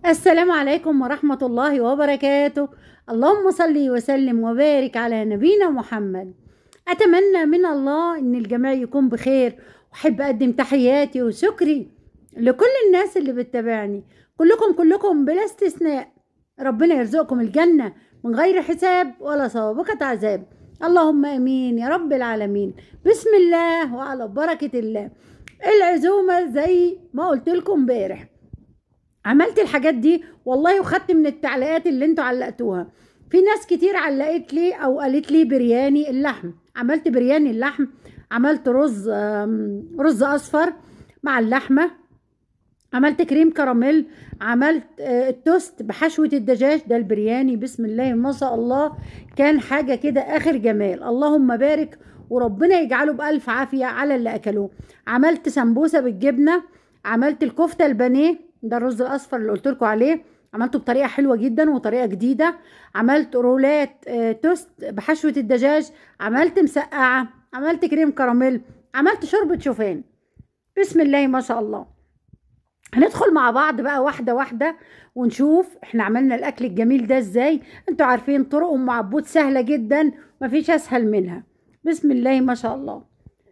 السلام عليكم ورحمة الله وبركاته اللهم صل وسلم وبارك على نبينا محمد أتمنى من الله إن الجميع يكون بخير وأحب أقدم تحياتي وشكري لكل الناس اللي بتتابعني كلكم كلكم بلا استثناء ربنا يرزقكم الجنة من غير حساب ولا سابقة عذاب اللهم امين يا رب العالمين بسم الله وعلى بركة الله العزومة زي ما قلت لكم امبارح عملت الحاجات دي والله وخدت من التعليقات اللي انتوا علقتوها في ناس كتير علقت لي او قالت لي برياني اللحم عملت برياني اللحم عملت رز آم، رز اصفر مع اللحمه عملت كريم كراميل عملت آه، التوست بحشوة الدجاج ده البرياني بسم الله ما شاء الله كان حاجة كده آخر جمال اللهم بارك وربنا يجعله بألف عافية على اللي أكلوه عملت سمبوسة بالجبنة عملت الكفتة البانيه ده الرز الأصفر اللي قلت لكم عليه عملته بطريقة حلوة جدا وطريقة جديدة عملت رولات آه، توست بحشوة الدجاج عملت مسقعة عملت كريم كراميل عملت شوربة شوفان بسم الله ما شاء الله هندخل مع بعض بقى واحدة واحدة ونشوف احنا عملنا الأكل الجميل ده ازاي انتوا عارفين طرق أم عبود سهلة جدا مفيش أسهل منها بسم الله ما شاء الله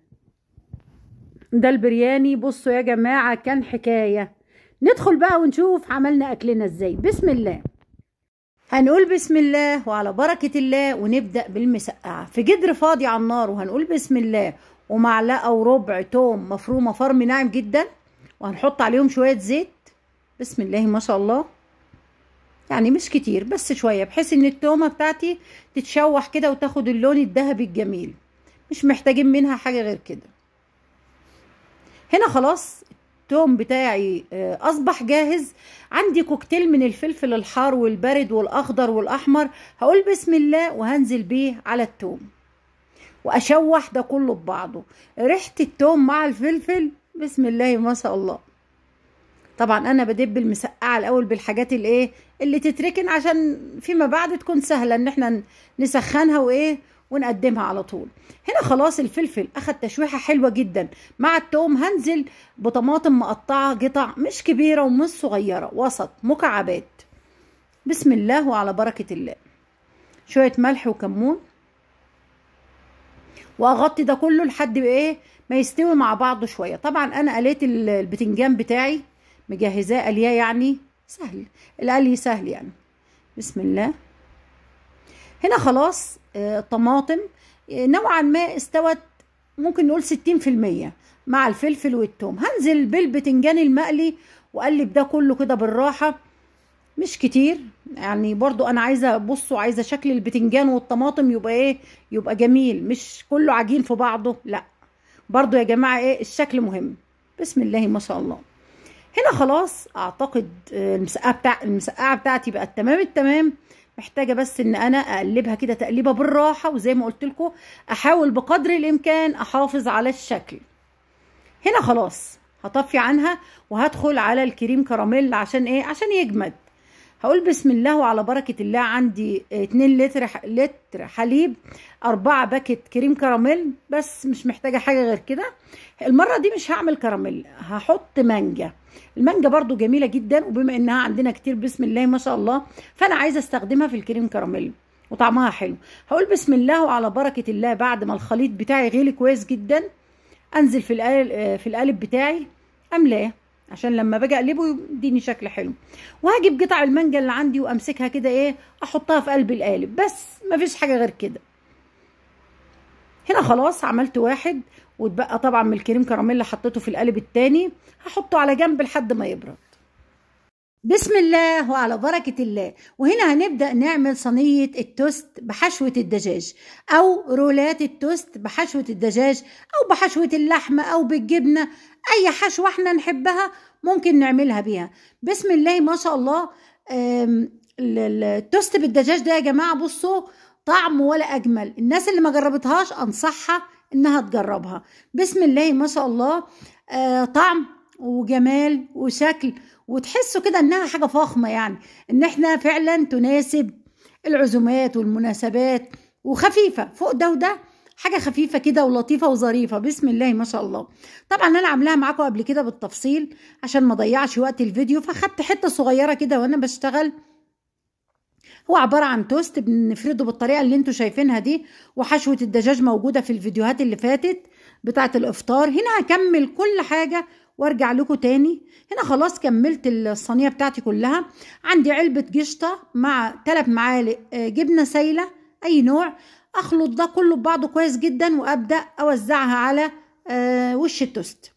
ده البرياني بصوا يا جماعة كان حكاية ندخل بقى ونشوف عملنا أكلنا ازاي بسم الله هنقول بسم الله وعلى بركة الله ونبدأ بالمسقعة في جدر فاضي على النار وهنقول بسم الله ومعلقة وربع توم مفرومة فرم ناعم جدا وهنحط عليهم شوية زيت بسم الله ما شاء الله يعني مش كتير بس شوية بحيث ان التومة بتاعتي تتشوح كده وتاخد اللون الذهبي الجميل مش محتاجين منها حاجة غير كده هنا خلاص التوم بتاعي آه، اصبح جاهز عندي كوكتيل من الفلفل الحار والبارد والاخضر والاحمر هقول بسم الله وهنزل بيه على التوم واشوح ده كله ببعضه ريحه التوم مع الفلفل بسم الله ما شاء الله طبعا انا بدب المسقعه الاول بالحاجات الايه اللي تتركن عشان فيما بعد تكون سهله ان احنا نسخنها وايه ونقدمها على طول هنا خلاص الفلفل اخد تشويحه حلوه جدا مع التوم هنزل بطماطم مقطعه قطع مش كبيره ومش صغيره وسط مكعبات بسم الله وعلى بركه الله شويه ملح وكمون واغطي ده كله لحد ايه ما يستوي مع بعضه شويه طبعا انا قليت ال- البتنجان بتاعي مجهزاه قليه يعني سهل القلي سهل يعني بسم الله هنا خلاص آه، الطماطم آه، نوعا ما استوت ممكن نقول ستين في المية مع الفلفل والثوم هنزل بالبتنجان المقلي واقلب ده كله كده بالراحه مش كتير يعني برضو انا عايزه بصوا عايزه شكل البتنجان والطماطم يبقى ايه يبقى جميل مش كله عجين في بعضه لا برضو يا جماعه ايه الشكل مهم بسم الله ما شاء الله هنا خلاص اعتقد آه، المسقعه بتاع المسقعه بتاعتي بقت تمام التمام محتاجه بس ان انا اقلبها كده تقليبه بالراحه وزي ما قلت لكم احاول بقدر الامكان احافظ على الشكل هنا خلاص هطفي عنها وهدخل على الكريم كراميل عشان ايه عشان يجمد هقول بسم الله وعلى بركة الله عندي 2 لتر ح- لتر حليب أربعة باكت كريم كراميل بس مش محتاجة حاجة غير كده المرة دي مش هعمل كراميل هحط مانجا المانجا برضو جميلة جدا وبما انها عندنا كتير بسم الله ما شاء الله فانا عايزة استخدمها في الكريم كراميل وطعمها حلو هقول بسم الله وعلى بركة الله بعد ما الخليط بتاعي غلي كويس جدا انزل في القالب في القالب بتاعي املاه عشان لما باجي اقلبه يديني شكل حلو وهجيب قطع المانجا اللي عندي وامسكها كده ايه احطها في قلب القالب بس مفيش حاجه غير كده هنا خلاص عملت واحد واتبقى طبعا من الكريم كراميل اللي حطيته في القالب التاني هحطه على جنب لحد ما يبرد بسم الله وعلى بركة الله وهنا هنبدأ نعمل صينية التوست بحشوة الدجاج أو رولات التوست بحشوة الدجاج أو بحشوة اللحمة أو بالجبنة أي حشوة احنا نحبها ممكن نعملها بيها بسم الله ما شاء الله آم، ال- ال- التوست بالدجاج ده يا جماعة بصوا طعم ولا أجمل الناس اللي ما جربتهاش أنصحها إنها تجربها بسم الله ما شاء الله آه، طعم وجمال وشكل وتحسوا كده انها حاجه فخمه يعني ان احنا فعلا تناسب العزومات والمناسبات وخفيفه فوق ده وده حاجه خفيفه كده ولطيفه وظريفه بسم الله ما شاء الله طبعا انا عاملاها معاكم قبل كده بالتفصيل عشان ما اضيعش وقت الفيديو فاخدت حته صغيره كده وانا بشتغل هو عبارة عن توست بنفرده بالطريقة اللي انتوا شايفينها دي وحشوة الدجاج موجودة في الفيديوهات اللي فاتت بتاعة الافطار هنا هكمل كل حاجة وارجع لكم تاني هنا خلاص كملت الصينية بتاعتي كلها عندي علبة قشطة مع ثلاث معالق جبنة سايلة اي نوع اخلط ده كله ببعضه كويس جدا وابدا اوزعها على وش التوست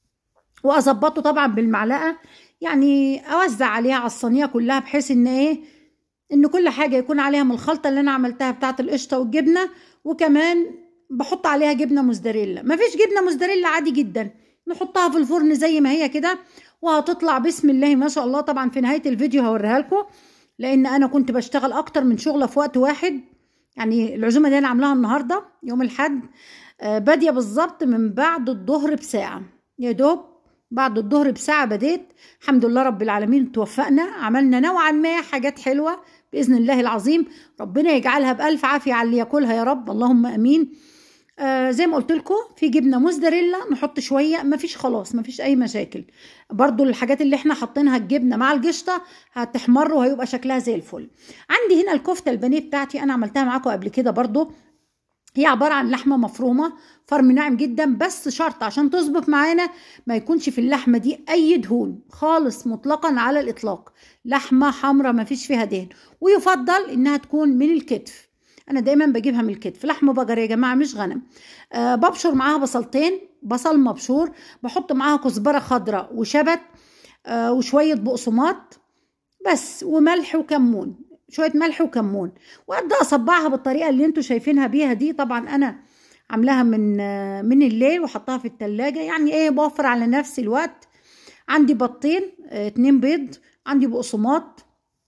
واظبطه طبعا بالمعلقه يعني اوزع عليها على الصينيه كلها بحيث ان ايه ان كل حاجه يكون عليها من الخلطه اللي انا عملتها بتاعه القشطه والجبنه وكمان بحط عليها جبنه موزاريلا مفيش جبنه موزاريلا عادي جدا نحطها في الفرن زي ما هي كده وهتطلع بسم الله ما شاء الله طبعا في نهايه الفيديو هوريها لكم لان انا كنت بشتغل اكتر من شغله في وقت واحد يعني العزومه دي انا عاملاها النهارده يوم الاحد آه باديه بالظبط من بعد الظهر بساعه يا دوب بعد الظهر بساعه بديت الحمد لله رب العالمين توفقنا عملنا نوعا ما حاجات حلوه باذن الله العظيم ربنا يجعلها بالف عافيه على اللي ياكلها يا رب اللهم امين آه زي ما قلت لكم في جبنه موزاريلا نحط شويه مفيش خلاص مفيش اي مشاكل برضو الحاجات اللي احنا حاطينها الجبنه مع القشطه هتحمر وهيبقى شكلها زي الفل عندي هنا الكفته البانيه بتاعتي انا عملتها معاكم قبل كده برضو هي عبارة عن لحمة مفرومة فرم ناعم جدا بس شرط عشان تظبط معانا ما يكونش في اللحمة دي أي دهون خالص مطلقا على الإطلاق لحمة حمراء ما فيش فيها دهن ويفضل إنها تكون من الكتف أنا دايما بجيبها من الكتف لحم بقر يا جماعة مش غنم أه ببشر معاها بصلتين بصل مبشور بحط معاها كزبرة خضراء وشبت أه وشوية بقسماط بس وملح وكمون شويه ملح وكمون وابدا اصبعها بالطريقه اللي انتوا شايفينها بيها دي طبعا انا عاملاها من من الليل وحطها في التلاجة يعني ايه بوفر على نفسي الوقت عندي بطين اتنين بيض عندي بقسماط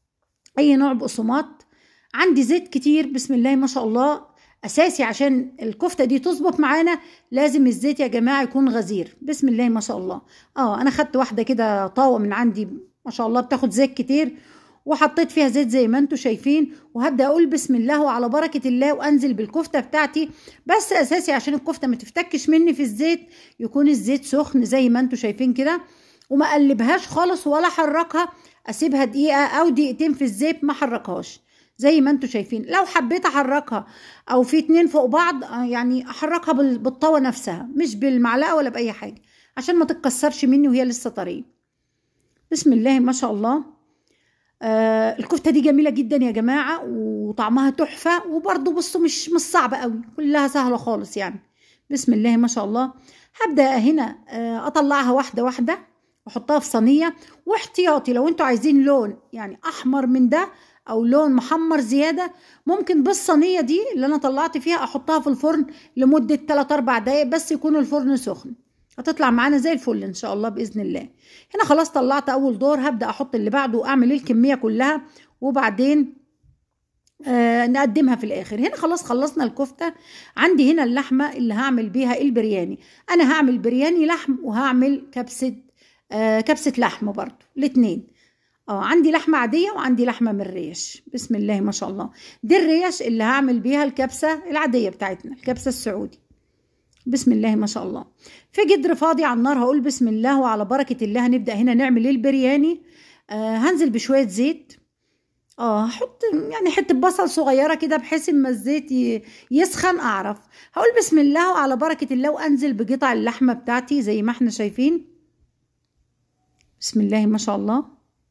اي نوع بقسماط عندي زيت كتير بسم الله ما شاء الله اساسي عشان الكفته دي تظبط معانا لازم الزيت يا جماعه يكون غزير بسم الله ما شاء الله اه انا خدت واحده كده طاوه من عندي ما شاء الله بتاخد زيت كتير وحطيت فيها زيت زي ما انتم شايفين وهبدا اقول بسم الله وعلى بركه الله وانزل بالكفته بتاعتي بس اساسي عشان الكفته ما تفتكش مني في الزيت يكون الزيت سخن زي ما انتم شايفين كده وما اقلبهاش خالص ولا احركها اسيبها دقيقه او دقيقتين في الزيت ما احركهاش زي ما انتم شايفين لو حبيت احركها او في اتنين فوق بعض يعني احركها بالطاوه نفسها مش بالمعلقه ولا باي حاجه عشان ما تتكسرش مني وهي لسه طريه بسم الله ما شاء الله آه الكفته دي جميله جدا يا جماعه وطعمها تحفه وبرضه بصوا مش مش صعبه قوي كلها سهله خالص يعني بسم الله ما شاء الله هبدا هنا آه اطلعها واحده واحده واحطها في صينيه واحتياطي لو انتوا عايزين لون يعني احمر من ده او لون محمر زياده ممكن بالصينيه دي اللي انا طلعت فيها احطها في الفرن لمده 3 4 دقايق بس يكون الفرن سخن هتطلع معانا زي الفل ان شاء الله باذن الله هنا خلاص طلعت اول دور هبدا احط اللي بعده واعمل الكميه كلها وبعدين آه نقدمها في الاخر هنا خلاص خلصنا الكفته عندي هنا اللحمه اللي هعمل بيها البرياني انا هعمل برياني لحم وهعمل كبسه آه كبسه لحم برضو الاتنين اه عندي لحمه عاديه وعندي لحمه من الريش بسم الله ما شاء الله دي الريش اللي هعمل بيها الكبسه العاديه بتاعتنا الكبسه السعودي بسم الله ما شاء الله في جدر فاضي على النار هقول بسم الله وعلى بركة الله هنبدأ هنا نعمل البرياني آه هنزل بشوية زيت اه هحط يعني حتة بصل صغيرة كده بحيث اما الزيت يسخن اعرف هقول بسم الله وعلى بركة الله وانزل بقطع اللحمة بتاعتي زي ما احنا شايفين بسم الله ما شاء الله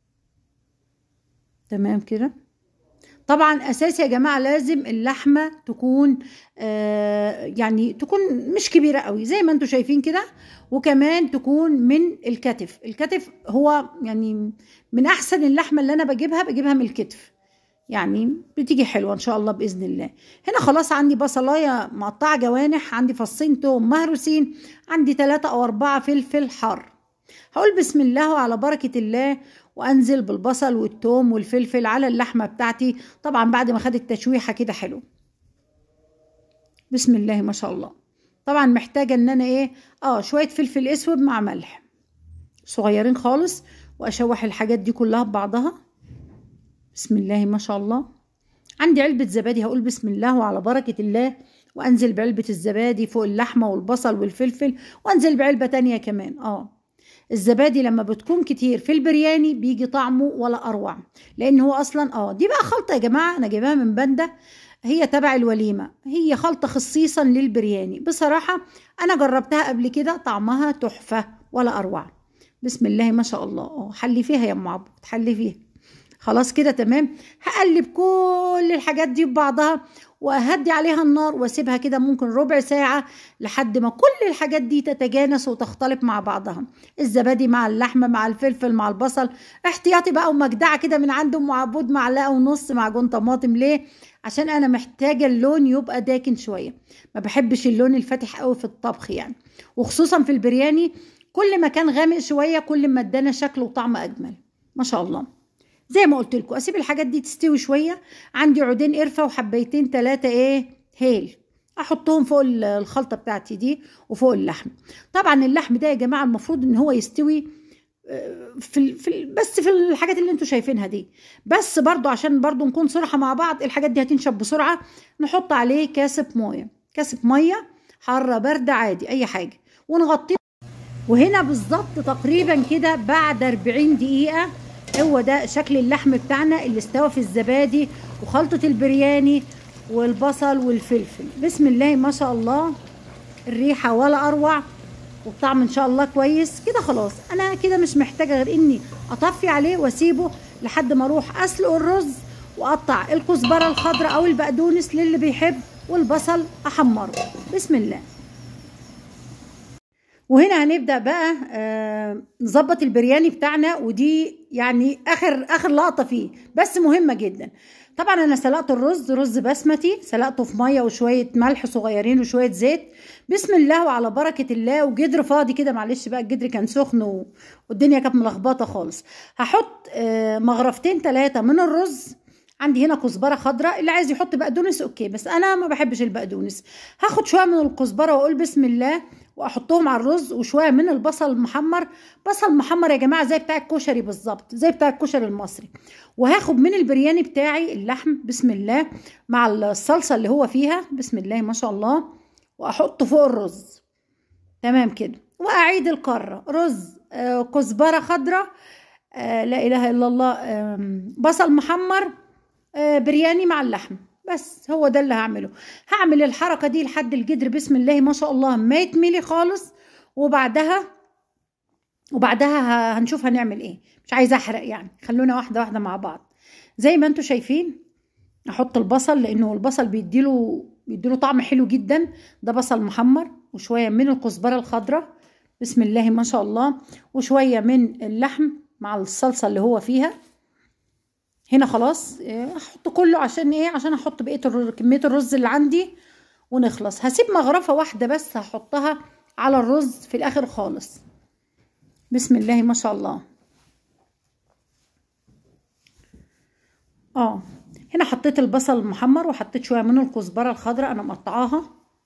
تمام كده طبعا اساسي يا جماعه لازم اللحمه تكون آه يعني تكون مش كبيره قوي زي ما انتم شايفين كده وكمان تكون من الكتف الكتف هو يعني من احسن اللحمه اللي انا بجيبها بجيبها من الكتف يعني بتيجي حلوه ان شاء الله باذن الله هنا خلاص عندي بصلايه مقطعه جوانح عندي فصين توم مهروسين عندي ثلاثة او أربعة فلفل حار هقول بسم الله وعلى بركه الله وانزل بالبصل والثوم والفلفل على اللحمه بتاعتي طبعا بعد ما خدت تشويحه كده حلو بسم الله ما شاء الله طبعا محتاجه ان انا ايه اه شويه فلفل اسود مع ملح صغيرين خالص واشوح الحاجات دي كلها ببعضها بسم الله ما شاء الله عندي علبه زبادي هقول بسم الله وعلى بركه الله وانزل بعلبة الزبادي فوق اللحمة والبصل والفلفل وانزل بعلبة تانية كمان اه الزبادي لما بتكون كتير في البرياني بيجي طعمه ولا اروع لان هو اصلا اه دي بقى خلطة يا جماعة انا جايباها من بندة هي تبع الوليمة هي خلطة خصيصا للبرياني بصراحة انا جربتها قبل كده طعمها تحفة ولا اروع بسم الله ما شاء الله اه حلي فيها يا ام عبود حلي فيها خلاص كده تمام هقلب كل الحاجات دي ببعضها واهدي عليها النار واسيبها كده ممكن ربع ساعة لحد ما كل الحاجات دي تتجانس وتختلط مع بعضها الزبادي مع اللحمة مع الفلفل مع البصل احتياطي بقى ومجدعة كده من عند ام عبود معلقة ونص معجون طماطم ليه عشان انا محتاجة اللون يبقى داكن شوية ما بحبش اللون الفاتح قوي في الطبخ يعني وخصوصا في البرياني كل ما كان غامق شوية كل ما ادانا شكل وطعم اجمل ما شاء الله زي ما قلت لكم اسيب الحاجات دي تستوي شويه عندي عودين قرفه وحبيتين ثلاثه ايه هيل احطهم فوق الخلطه بتاعتي دي وفوق اللحم طبعا اللحم ده يا جماعه المفروض ان هو يستوي في ال في ال بس في الحاجات اللي انتوا شايفينها دي بس برضو عشان برضو نكون صراحه مع بعض الحاجات دي هتنشف بسرعه نحط عليه كاسب ميه كاسب ميه حاره بارده عادي اي حاجه ونغطيه وهنا بالظبط تقريبا كده بعد 40 دقيقه هو ده شكل اللحم بتاعنا اللي استوى في الزبادي وخلطة البرياني والبصل والفلفل بسم الله ما شاء الله الريحة ولا أروع والطعم إن شاء الله كويس كده خلاص أنا كده مش محتاجة غير إني أطفي عليه وأسيبه لحد ما أروح أسلق الرز وأقطع الكزبرة الخضراء أو البقدونس للي بيحب والبصل أحمره بسم الله وهنا هنبدا بقى آه نظبط البرياني بتاعنا ودي يعني اخر اخر لقطه فيه بس مهمه جدا طبعا انا سلقت الرز رز بسمتي سلقته في ميه وشويه ملح صغيرين وشويه زيت بسم الله وعلى بركه الله وجدر فاضي كده معلش بقى الجدر كان سخن والدنيا كانت ملخبطه خالص هحط آه مغرفتين ثلاثه من الرز عندي هنا كزبره خضراء اللي عايز يحط بقدونس اوكي بس انا ما بحبش البقدونس هاخد شويه من الكزبره واقول بسم الله واحطهم على الرز وشويه من البصل المحمر بصل محمر يا جماعه زي بتاع الكشري بالظبط زي بتاع الكشري المصري وهاخد من البرياني بتاعي اللحم بسم الله مع الصلصه اللي هو فيها بسم الله ما شاء الله واحطه فوق الرز تمام كده واعيد القاره رز آه كزبره خضراء آه لا اله الا الله آه بصل محمر آه برياني مع اللحم بس هو ده اللي هعمله هعمل الحركة دي لحد الجدر بسم الله ما شاء الله ما يتملي خالص وبعدها وبعدها هنشوف هنعمل ايه مش عايزه احرق يعني خلونا واحده واحده مع بعض زي ما انتم شايفين احط البصل لانه البصل بيديله بيديله طعم حلو جدا ده بصل محمر وشويه من الكزبره الخضراء بسم الله ما شاء الله وشويه من اللحم مع الصلصه اللي هو فيها هنا خلاص احط كله عشان ايه عشان احط بقيه الرز كميه الرز اللي عندي ونخلص هسيب مغرفه واحده بس هحطها على الرز في الاخر خالص بسم الله ما شاء الله اه هنا حطيت البصل المحمر وحطيت شويه من الكزبره الخضراء انا مقطعاها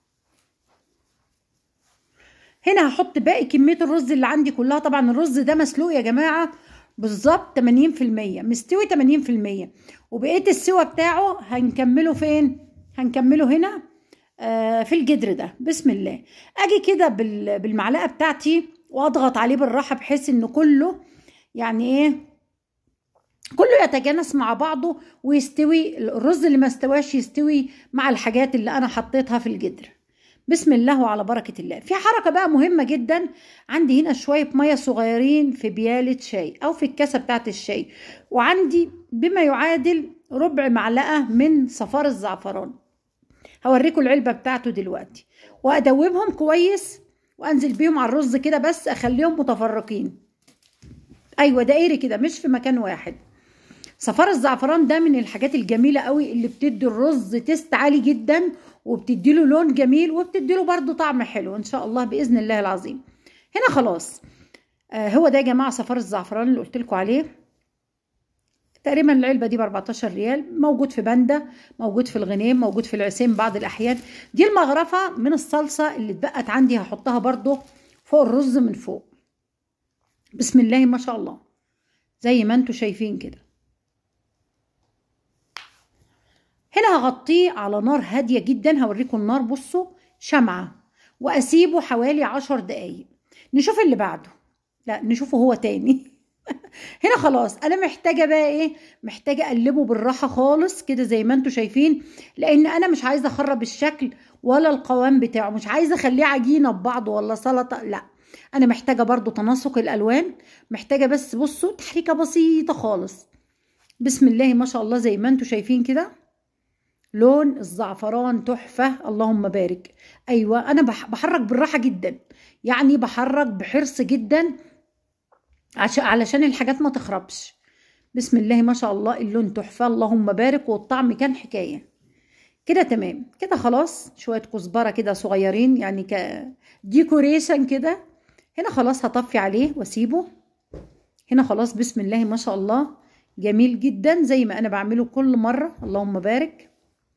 هنا هحط باقي كميه الرز اللي عندي كلها طبعا الرز ده مسلوق يا جماعه بالظبط 80% مستوي 80% وبقيه السوا بتاعه هنكمله فين هنكمله هنا آه في الجدر ده بسم الله اجي كده بالمعلقه بتاعتي واضغط عليه بالراحه بحيث ان كله يعني ايه كله يتجانس مع بعضه ويستوي الرز اللي ما استواش يستوي مع الحاجات اللي انا حطيتها في الجدر بسم الله وعلى بركة الله في حركة بقى مهمة جدا عندي هنا شوية مية صغيرين في بيالة شاي أو في الكاسة بتاعت الشاي وعندي بما يعادل ربع معلقة من صفار الزعفران هوريكم العلبة بتاعته دلوقتي وأدوبهم كويس وأنزل بيهم على الرز كده بس أخليهم متفرقين أيوة دائري كده مش في مكان واحد صفار الزعفران ده من الحاجات الجميلة قوي اللي بتدي الرز تيست عالي جدا وبتدي له لون جميل وبتدي له برده طعم حلو ان شاء الله باذن الله العظيم هنا خلاص آه هو ده يا جماعه صفار الزعفران اللي قلت لكم عليه تقريبا العلبه دي ب 14 ريال موجود في بندا موجود في الغنيم موجود في العسيم بعض الاحيان دي المغرفه من الصلصه اللي اتبقت عندي هحطها برده فوق الرز من فوق بسم الله ما شاء الله زي ما انتم شايفين كده هنا هغطيه على نار هاديه جدا هوريكم النار بصوا شمعه واسيبه حوالي عشر دقايق نشوف اللي بعده لا نشوفه هو تاني هنا خلاص انا محتاجه بقى ايه محتاجه اقلبه بالراحه خالص كده زي ما انتم شايفين لان انا مش عايزه اخرب الشكل ولا القوام بتاعه مش عايزه اخليه عجينه ببعض ولا سلطه لا انا محتاجه برضو تناسق الالوان محتاجه بس بصوا تحريكه بسيطه خالص بسم الله ما شاء الله زي ما انتم شايفين كده لون الزعفران تحفه اللهم بارك ايوه انا بحرك بالراحه جدا يعني بحرك بحرص جدا عشان علشان الحاجات ما تخربش بسم الله ما شاء الله اللون تحفه اللهم بارك والطعم كان حكايه كده تمام كده خلاص شويه كزبره كده صغيرين يعني كديكوريشن كده هنا خلاص هطفي عليه واسيبه هنا خلاص بسم الله ما شاء الله جميل جدا زي ما انا بعمله كل مره اللهم بارك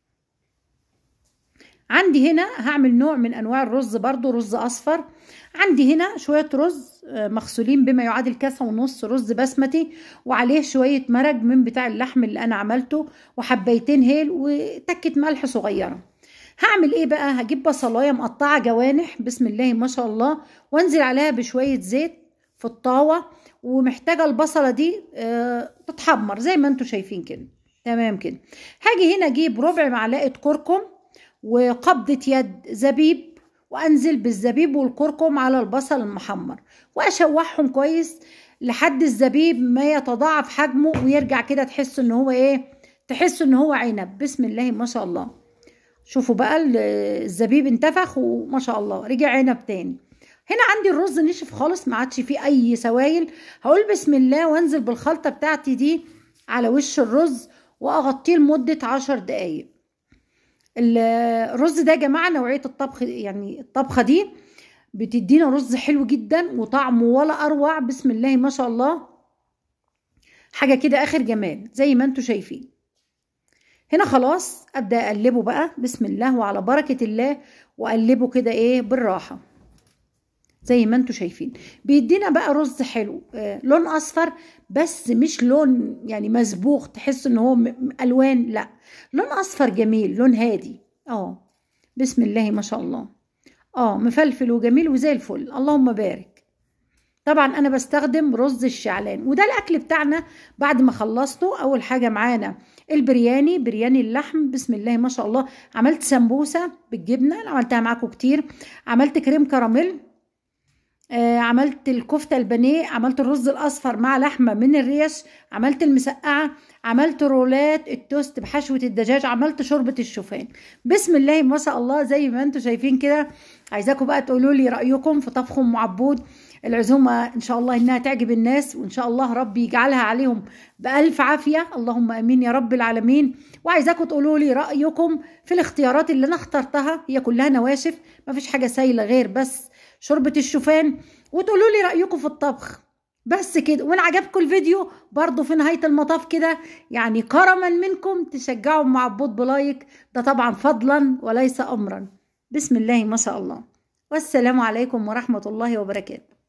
عندي هنا هعمل نوع من انواع الرز برضو رز اصفر عندي هنا شوية رز مغسولين بما يعادل كاسة ونص رز بسمتي وعليه شوية مرق من بتاع اللحم اللي انا عملته وحبيتين هيل وتكة ملح صغيرة هعمل ايه بقى هجيب بصلاية مقطعة جوانح بسم الله ما شاء الله وانزل عليها بشوية زيت في الطاوة ومحتاجة البصلة دي أه تتحمر زي ما انتم شايفين كده تمام كده هاجي هنا اجيب ربع معلقة كركم وقبضة يد زبيب وانزل بالزبيب والكركم على البصل المحمر واشوحهم كويس لحد الزبيب ما يتضاعف حجمه ويرجع كده تحس ان هو ايه تحس ان هو عنب بسم الله ما شاء الله شوفوا بقى الزبيب انتفخ وما شاء الله رجع عنب تاني هنا عندي الرز نشف خالص ما عادش فيه اي سوائل هقول بسم الله وانزل بالخلطه بتاعتي دي على وش الرز واغطيه لمده عشر دقايق الرز ده يا جماعه نوعيه الطبخ يعني الطبخه دي بتدينا رز حلو جدا وطعمه ولا اروع بسم الله ما شاء الله حاجه كده اخر جمال زي ما انتم شايفين هنا خلاص ابدا اقلبه بقى بسم الله وعلى بركه الله واقلبه كده ايه بالراحه زي ما انتم شايفين بيدينا بقى رز حلو آه لون اصفر بس مش لون يعني مسبوغ تحس ان هو الوان لا لون اصفر جميل لون هادي اه بسم الله ما شاء الله اه مفلفل وجميل وزي الفل اللهم بارك طبعا انا بستخدم رز الشعلان وده الاكل بتاعنا بعد ما خلصته اول حاجه معانا البرياني برياني اللحم بسم الله ما شاء الله عملت سمبوسه بالجبنه عملتها معاكم كتير عملت كريم كراميل آه عملت الكفته البانيه عملت الرز الاصفر مع لحمه من الريش عملت المسقعه عملت رولات التوست بحشوه الدجاج عملت شوربه الشوفان بسم الله ما شاء الله زي ما انتم شايفين كده عايزاكم بقى تقولوا لي رايكم في طبخ ام عبود العزومه ان شاء الله انها تعجب الناس وان شاء الله ربي يجعلها عليهم بالف عافيه اللهم امين يا رب العالمين وعايزاكم تقولوا لي رايكم في الاختيارات اللي انا اخترتها هي كلها نواشف ما فيش حاجه سايله غير بس شوربه الشوفان وتقولوا لي رايكم في الطبخ بس كده وان عجبكم الفيديو برضو في نهايه المطاف كده يعني كرما منكم تشجعوا مع عبود بلايك ده طبعا فضلا وليس امرا بسم الله ما شاء الله والسلام عليكم ورحمه الله وبركاته